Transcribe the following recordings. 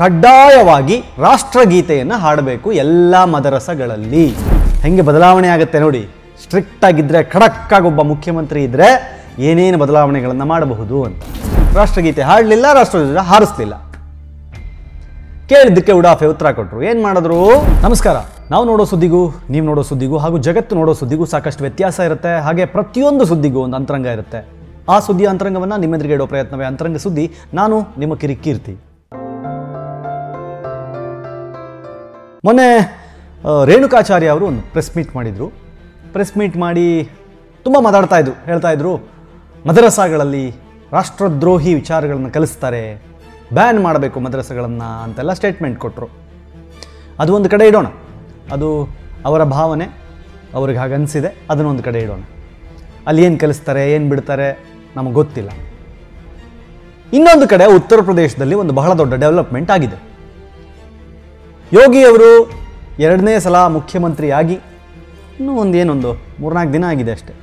ಕಡ್ಡಾಯವಾಗಿ ರಾಷ್ಟ್ರಗೀತೆಯನ್ನು ಹಾಡಬೇಕು ಎಲ್ಲ ಮದರಸಗಳಲ್ಲಿ ಹೆಂಗೆ ಬದಲಾವಣೆ ಆಗುತ್ತೆ ನೋಡಿ ಸ್ಟ್ರಿಕ್ಟ್ ಆಗಿದ್ದರೆ ಖಡಕ್ ಆಗಿ ಒಬ್ಬ ಮುಖ್ಯಮಂತ್ರಿ ಇದ್ದರೆ ಏನೇನು ಬದಲಾವಣೆಗಳನ್ನು ಮಾಡಬಹುದು ಅಂತ ರಾಷ್ಟ್ರಗೀತೆ ಹಾಡಲಿಲ್ಲ ರಾಷ್ಟ್ರಧ್ವಜ ಹಾರಿಸ್ಲಿಲ್ಲ ಕೇಳಿದ್ದಕ್ಕೆ ಉಡಾಫೆ ಉತ್ತರ ಕೊಟ್ಟರು ಏನು ಮಾಡಿದ್ರು ನಮಸ್ಕಾರ ನಾವು ನೋಡೋ ಸುದ್ದಿಗೂ ನೀವು ನೋಡೋ ಸುದ್ದಿಗೂ ಹಾಗೂ ಜಗತ್ತು ನೋಡೋ ಸುದ್ದಿಗೂ ಸಾಕಷ್ಟು ವ್ಯತ್ಯಾಸ ಇರುತ್ತೆ ಹಾಗೆ ಪ್ರತಿಯೊಂದು ಸುದ್ದಿಗೂ ಒಂದು ಅಂತರಂಗ ಇರುತ್ತೆ ಆ ಸುದ್ದಿಯ ಅಂತರಂಗವನ್ನು ನಿಮ್ಮೆದುರಿಗೆ ಇಡೋ ಪ್ರಯತ್ನವೇ ಅಂತರಂಗ ಸುದ್ದಿ ನಾನು ನಿಮ್ಮ ಕಿರಿಕೀರ್ತಿ ಮೊನ್ನೆ ಆ, ರೇಣುಕಾಚಾರ್ಯ ಅವರು ಒಂದು ಪ್ರೆಸ್ ಮೀಟ್ ಮಾಡಿದರು ಪ್ರೆಸ್ ಮೀಟ್ ಮಾಡಿ ತುಂಬ ಮಾತಾಡ್ತಾ ಇದ್ರು ಹೇಳ್ತಾ ಇದ್ರು ಮದರಸಾಗಳಲ್ಲಿ ರಾಷ್ಟ್ರದ್ರೋಹಿ ವಿಚಾರಗಳನ್ನು ಕಲಿಸ್ತಾರೆ ಬ್ಯಾನ್ ಮಾಡಬೇಕು ಮದರಸಗಳನ್ನು ಅಂತೆಲ್ಲ ಸ್ಟೇಟ್ಮೆಂಟ್ ಕೊಟ್ಟರು ಅದು ಒಂದು ಕಡೆ ಇಡೋಣ ಅದು ಅವರ ಭಾವನೆ ಅವ್ರಿಗೆ ಹಾಗೆ ಅನಿಸಿದೆ ಅದನ್ನೊಂದು ಕಡೆ ಇಡೋಣ ಅಲ್ಲಿ ಏನು ಕಲಿಸ್ತಾರೆ ಏನು ಬಿಡ್ತಾರೆ ನಮಗೆ ಗೊತ್ತಿಲ್ಲ ಇನ್ನೊಂದು ಕಡೆ ಉತ್ತರ ಪ್ರದೇಶದಲ್ಲಿ ಒಂದು ಬಹಳ ದೊಡ್ಡ ಡೆವಲಪ್ಮೆಂಟ್ ಆಗಿದೆ ಯೋಗಿ ಅವರು ಎರಡನೇ ಸಲ ಮುಖ್ಯಮಂತ್ರಿಯಾಗಿ ಇನ್ನೂ ಒಂದು ಏನೊಂದು ಮೂರ್ನಾಲ್ಕು ದಿನ ಆಗಿದೆ ಅಷ್ಟೆ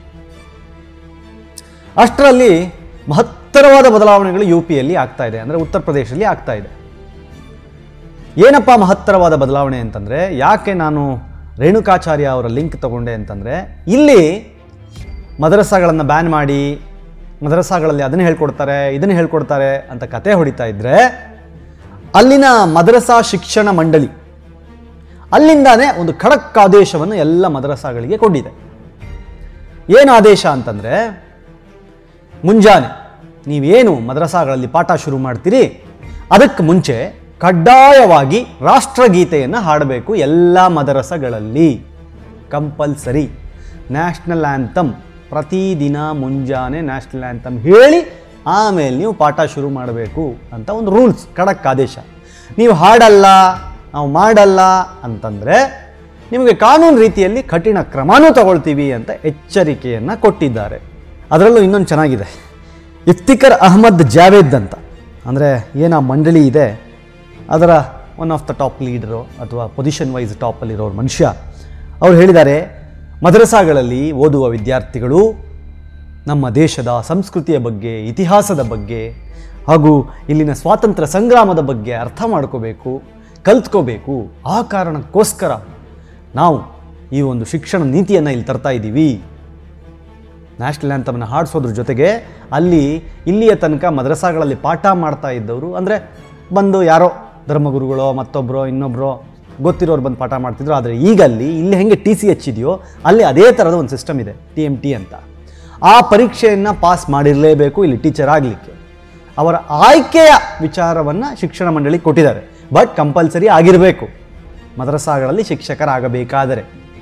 ಅಷ್ಟರಲ್ಲಿ ಮಹತ್ತರವಾದ ಬದಲಾವಣೆಗಳು ಯು ಪಿಯಲ್ಲಿ ಆಗ್ತಾ ಇದೆ ಅಂದರೆ ಉತ್ತರ ಪ್ರದೇಶದಲ್ಲಿ ಆಗ್ತಾ ಇದೆ ಏನಪ್ಪ ಮಹತ್ತರವಾದ ಬದಲಾವಣೆ ಅಂತಂದರೆ ಯಾಕೆ ನಾನು ರೇಣುಕಾಚಾರ್ಯ ಅವರ ಲಿಂಕ್ ತಗೊಂಡೆ ಅಂತಂದರೆ ಇಲ್ಲಿ ಮದರಸಾಗಳನ್ನು ಬ್ಯಾನ್ ಮಾಡಿ ಮದರಸಾಗಳಲ್ಲಿ ಅದನ್ನು ಹೇಳ್ಕೊಡ್ತಾರೆ ಇದನ್ನು ಹೇಳ್ಕೊಡ್ತಾರೆ ಅಂತ ಕತೆ ಹೊಡಿತಾ ಇದ್ದರೆ ಅಲ್ಲಿನ ಮದರಸಾ ಶಿಕ್ಷಣ ಮಂಡಳಿ ಅಲ್ಲಿಂದಾನೇ ಒಂದು ಖಡಕ್ ಆದೇಶವನ್ನು ಎಲ್ಲ ಮದರಸಾಗಳಿಗೆ ಕೊಟ್ಟಿದೆ ಏನು ಆದೇಶ ಅಂತಂದರೆ ಮುಂಜಾನೆ ನೀವೇನು ಮದರಸಾಗಳಲ್ಲಿ ಪಾಠ ಶುರು ಮಾಡ್ತೀರಿ ಅದಕ್ಕೆ ಮುಂಚೆ ಕಡ್ಡಾಯವಾಗಿ ರಾಷ್ಟ್ರಗೀತೆಯನ್ನು ಹಾಡಬೇಕು ಎಲ್ಲ ಮದರಸಗಳಲ್ಲಿ ಕಂಪಲ್ಸರಿ ನ್ಯಾಷನಲ್ ಆ್ಯಂಥಮ್ ಪ್ರತಿದಿನ ಮುಂಜಾನೆ ನ್ಯಾಷನಲ್ ಆ್ಯಂಥಮ್ ಹೇಳಿ ಆಮೇಲೆ ನೀವು ಪಾಠ ಶುರು ಮಾಡಬೇಕು ಅಂತ ಒಂದು ರೂಲ್ಸ್ ಖಡಕ್ ಆದೇಶ ನೀವು ಹಾಡಲ್ಲ ನಾವು ಮಾಡಲ್ಲ ಅಂತಂದರೆ ನಿಮಗೆ ಕಾನೂನು ರೀತಿಯಲ್ಲಿ ಕಠಿಣ ಕ್ರಮನೂ ತಗೊಳ್ತೀವಿ ಅಂತ ಎಚ್ಚರಿಕೆಯನ್ನು ಕೊಟ್ಟಿದ್ದಾರೆ ಅದರಲ್ಲೂ ಇನ್ನೊಂದು ಚೆನ್ನಾಗಿದೆ ಇಫ್ತಿಕರ್ ಅಹಮದ್ ಜಾವೇದ್ ಅಂತ ಅಂದರೆ ಏನು ಆ ಮಂಡಳಿ ಇದೆ ಅದರ one of the top leader ಅಥವಾ ಪೊಸಿಷನ್ ವೈಸ್ ಟಾಪಲ್ಲಿರೋರು ಮನುಷ್ಯ ಅವ್ರು ಹೇಳಿದ್ದಾರೆ ಮದರಸಾಗಳಲ್ಲಿ ಓದುವ ವಿದ್ಯಾರ್ಥಿಗಳು ನಮ್ಮ ದೇಶದ ಸಂಸ್ಕೃತಿಯ ಬಗ್ಗೆ ಇತಿಹಾಸದ ಬಗ್ಗೆ ಹಾಗೂ ಇಲ್ಲಿನ ಸ್ವಾತಂತ್ರ್ಯ ಸಂಗ್ರಾಮದ ಬಗ್ಗೆ ಅರ್ಥ ಮಾಡ್ಕೋಬೇಕು ಕಲ್ತ್ಕೋಬೇಕು ಆ ಕಾರಣಕ್ಕೋಸ್ಕರ ನಾವು ಈ ಒಂದು ಶಿಕ್ಷಣ ನೀತಿಯನ್ನು ಇಲ್ಲಿ ತರ್ತಾ ಇದ್ದೀವಿ ನ್ಯಾಷನಲ್ ಆ್ಯಂಥಮನ್ನು ಹಾಡಿಸೋದ್ರ ಜೊತೆಗೆ ಅಲ್ಲಿ ಇಲ್ಲಿಯ ತನಕ ಮದ್ರಸಾಗಳಲ್ಲಿ ಪಾಠ ಮಾಡ್ತಾ ಇದ್ದವರು ಅಂದರೆ ಬಂದು ಯಾರೋ ಧರ್ಮಗುರುಗಳೋ ಮತ್ತೊಬ್ಬರೋ ಇನ್ನೊಬ್ಬರೋ ಗೊತ್ತಿರೋರು ಬಂದು ಪಾಠ ಮಾಡ್ತಿದ್ರು ಆದರೆ ಈಗ ಅಲ್ಲಿ ಇಲ್ಲಿ ಹೆಂಗೆ ಟಿ ಸಿ ಎಚ್ ಇದೆಯೋ ಅಲ್ಲಿ ಅದೇ ಥರದ ಒಂದು ಸಿಸ್ಟಮ್ ಇದೆ ಟಿ ಎಮ್ ಟಿ ಅಂತ ಆ ಪರೀಕ್ಷೆಯನ್ನು ಪಾಸ್ ಮಾಡಿರಲೇಬೇಕು ಇಲ್ಲಿ ಟೀಚರ್ ಆಗಲಿಕ್ಕೆ ಅವರ ಆಯ್ಕೆಯ ವಿಚಾರವನ್ನು ಶಿಕ್ಷಣ ಮಂಡಳಿ ಕೊಟ್ಟಿದ್ದಾರೆ ಬಟ್ ಕಂಪಲ್ಸರಿ ಆಗಿರಬೇಕು ಮದ್ರಸಾಗಳಲ್ಲಿ ಶಿಕ್ಷಕರಾಗಬೇಕಾದರೆ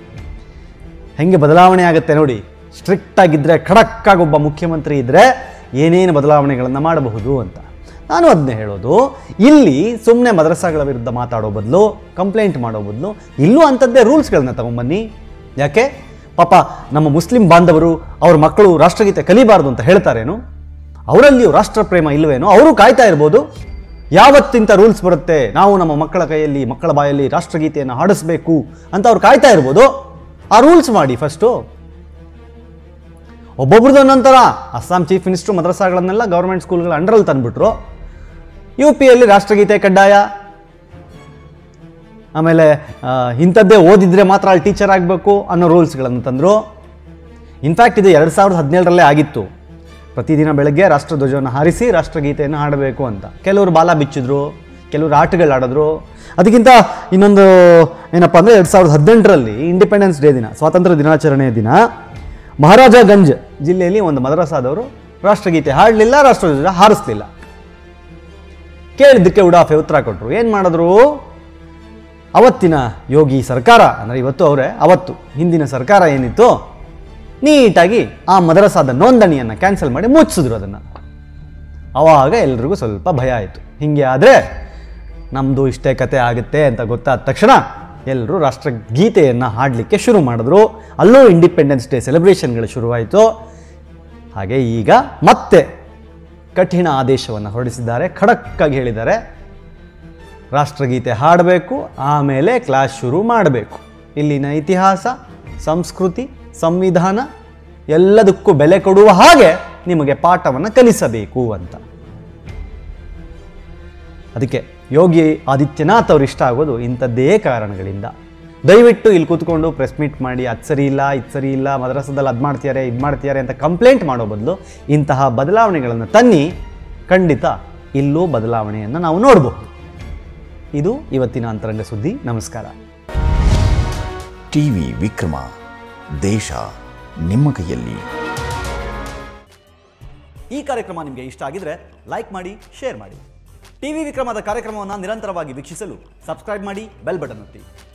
ಹೆಂಗೆ ಬದಲಾವಣೆ ಆಗುತ್ತೆ ನೋಡಿ ಸ್ಟ್ರಿಕ್ಟ್ ಆಗಿದ್ದರೆ ಖಡಕ್ ಆಗಿ ಒಬ್ಬ ಮುಖ್ಯಮಂತ್ರಿ ಇದ್ದರೆ ಏನೇನು ಬದಲಾವಣೆಗಳನ್ನು ಮಾಡಬಹುದು ಅಂತ ನಾನು ಅದನ್ನೇ ಹೇಳೋದು ಇಲ್ಲಿ ಸುಮ್ಮನೆ ಮದ್ರಸಾಗಳ ವಿರುದ್ಧ ಮಾತಾಡೋ ಬದಲು ಕಂಪ್ಲೇಂಟ್ ಮಾಡೋ ಬದಲು ಇಲ್ಲೂ ಅಂಥದ್ದೇ ರೂಲ್ಸ್ಗಳನ್ನ ತಗೊಂಬನ್ನಿ ಯಾಕೆ ಪಾಪ ನಮ್ಮ ಮುಸ್ಲಿಂ ಬಾಂಧವರು ಅವ್ರ ಮಕ್ಕಳು ರಾಷ್ಟ್ರಗೀತೆ ಕಲಿಬಾರ್ದು ಅಂತ ಹೇಳ್ತಾರೇನು ಅವರಲ್ಲಿಯೂ ರಾಷ್ಟ್ರ ಪ್ರೇಮ ಇಲ್ವೇನೋ ಅವರು ಕಾಯ್ತಾ ಇರ್ಬೋದು ಯಾವತ್ತಿಂತ ರೂಲ್ಸ್ ಬರುತ್ತೆ ನಾವು ನಮ್ಮ ಮಕ್ಕಳ ಕೈಯಲ್ಲಿ ಮಕ್ಕಳ ಬಾಯಲ್ಲಿ ರಾಷ್ಟ್ರಗೀತೆಯನ್ನು ಹಾಡಿಸ್ಬೇಕು ಅಂತ ಅವ್ರು ಕಾಯ್ತಾ ಇರ್ಬೋದು ಆ ರೂಲ್ಸ್ ಮಾಡಿ ಫಸ್ಟು ಒಬ್ಬೊಬ್ರದ್ದು ಒಂದೊಂಥರ ಅಸ್ಸಾಂ ಚೀಫ್ ಮಿನಿಸ್ಟ್ರು ಮದ್ರಸಾಗಳನ್ನೆಲ್ಲ ಗೌರ್ಮೆಂಟ್ ಸ್ಕೂಲ್ಗಳ ಅಂಡರಲ್ಲಿ ತಂದ್ಬಿಟ್ರು ಯು ಪಿಯಲ್ಲಿ ರಾಷ್ಟ್ರಗೀತೆ ಕಡ್ಡಾಯ ಆಮೇಲೆ ಆ, ಇಂಥದ್ದೇ ಓದಿದ್ರೆ ಮಾತ್ರ ಅಲ್ಲಿ ಟೀಚರ್ ಆಗಬೇಕು ಅನ್ನೋ ರೂಲ್ಸ್ಗಳನ್ನು ತಂದರು ಇನ್ಫ್ಯಾಕ್ಟ್ ಇದು ಎರಡು ಸಾವಿರದ ಹದಿನೇಳರಲ್ಲೇ ಆಗಿತ್ತು ಪ್ರತಿದಿನ ಬೆಳಗ್ಗೆ ರಾಷ್ಟ್ರಧ್ವಜವನ್ನು ಹಾರಿಸಿ ರಾಷ್ಟ್ರಗೀತೆಯನ್ನು ಹಾಡಬೇಕು ಅಂತ ಕೆಲವರು ಬಾಲ ಬಿಚ್ಚಿದ್ರು ಕೆಲವರು ಆಟಗಳು ಆಡಿದ್ರು ಅದಕ್ಕಿಂತ ಇನ್ನೊಂದು ಏನಪ್ಪ ಅಂದರೆ ಎರಡು ಸಾವಿರದ ಹದಿನೆಂಟರಲ್ಲಿ ಇಂಡಿಪೆಂಡೆನ್ಸ್ ಡೇ ದಿನ ಸ್ವಾತಂತ್ರ್ಯ ದಿನಾಚರಣೆಯ ದಿನ ಮಹಾರಾಜಗಂಜ್ ಜಿಲ್ಲೆಯಲ್ಲಿ ಒಂದು ಮದ್ರಸಾದವರು ರಾಷ್ಟ್ರಗೀತೆ ಹಾಡಲಿಲ್ಲ ರಾಷ್ಟ್ರಧ್ವಜ ಹಾರಿಸ್ಲಿಲ್ಲ ಕೇಳಿದ್ದಕ್ಕೆ ಉಡಾಫೆ ಉತ್ತರ ಕೊಟ್ಟರು ಏನು ಮಾಡಿದ್ರು ಅವತ್ತಿನ ಯೋಗಿ ಸರ್ಕಾರ ಅಂದರೆ ಇವತ್ತು ಅವರೇ ಅವತ್ತು ಹಿಂದಿನ ಸರ್ಕಾರ ಏನಿತ್ತು ನೀಟಾಗಿ ಆ ಮದರಸಾದ ನೋಂದಣಿಯನ್ನು ಕ್ಯಾನ್ಸಲ್ ಮಾಡಿ ಮುಚ್ಚಿಸಿದ್ರು ಅದನ್ನು ಆವಾಗ ಎಲ್ರಿಗೂ ಸ್ವಲ್ಪ ಭಯ ಆಯಿತು ಹೀಗೆ ಆದರೆ ನಮ್ಮದು ಇಷ್ಟೇ ಕತೆ ಆಗುತ್ತೆ ಅಂತ ಗೊತ್ತಾದ ತಕ್ಷಣ ಎಲ್ಲರೂ ರಾಷ್ಟ್ರಗೀತೆಯನ್ನು ಹಾಡಲಿಕ್ಕೆ ಶುರು ಮಾಡಿದ್ರು ಅಲ್ಲೂ ಇಂಡಿಪೆಂಡೆನ್ಸ್ ಡೇ ಸೆಲೆಬ್ರೇಷನ್ಗಳು ಶುರುವಾಯಿತು ಹಾಗೆ ಈಗ ಮತ್ತೆ ಕಠಿಣ ಆದೇಶವನ್ನು ಹೊರಡಿಸಿದ್ದಾರೆ ಖಡಕ್ಕಾಗಿ ಹೇಳಿದ್ದಾರೆ ರಾಷ್ಟ್ರಗೀತೆ ಹಾಡಬೇಕು ಆಮೇಲೆ ಕ್ಲಾಸ್ ಶುರು ಮಾಡಬೇಕು ಇಲ್ಲಿನ ಇತಿಹಾಸ ಸಂಸ್ಕೃತಿ ಸಂವಿಧಾನ ಎಲ್ಲದಕ್ಕೂ ಬೆಲೆ ಕೊಡುವ ಹಾಗೆ ನಿಮಗೆ ಪಾಠವನ್ನು ಕಲಿಸಬೇಕು ಅಂತ ಅದಕ್ಕೆ ಯೋಗಿ ಆದಿತ್ಯನಾಥ್ ಅವ್ರು ಇಷ್ಟ ಆಗೋದು ಇಂಥದ್ದೇ ಕಾರಣಗಳಿಂದ ದಯವಿಟ್ಟು ಇಲ್ಲಿ ಕೂತ್ಕೊಂಡು ಪ್ರೆಸ್ ಮೀಟ್ ಮಾಡಿ ಅದು ಸರಿ ಇಲ್ಲ ಇದು ಸರಿ ಇಲ್ಲ ಮದ್ರಸದಲ್ಲಿ ಅದು ಮಾಡ್ತಿದ್ದಾರೆ ಇದು ಮಾಡ್ತಿದ್ದಾರೆ ಅಂತ ಕಂಪ್ಲೇಂಟ್ ಮಾಡೋ ಬದಲು ಇಂತಹ ಬದಲಾವಣೆಗಳನ್ನು ತನ್ನಿ ಖಂಡಿತ ಇಲ್ಲೂ ಬದಲಾವಣೆಯನ್ನು ನಾವು ನೋಡಬಹುದು ಇದು ಇವತ್ತಿನ ಅಂತರಂಗ ಸುದ್ದಿ ನಮಸ್ಕಾರ ಟಿವಿ ವಿಕ್ರಮ ದೇಶ ನಿಮ್ಮ ಕೈಯಲ್ಲಿ ಈ ಕಾರ್ಯಕ್ರಮ ನಿಮಗೆ ಇಷ್ಟ ಆಗಿದ್ರೆ ಲೈಕ್ ಮಾಡಿ ಶೇರ್ ಮಾಡಿ ಟಿವಿ ವಿಕ್ರಮದ ಕಾರ್ಯಕ್ರಮವನ್ನು ನಿರಂತರವಾಗಿ ವೀಕ್ಷಿಸಲು ಸಬ್ಸ್ಕ್ರೈಬ್ ಮಾಡಿ ಬೆಲ್ ಬಟನ್ ಒತ್ತಿ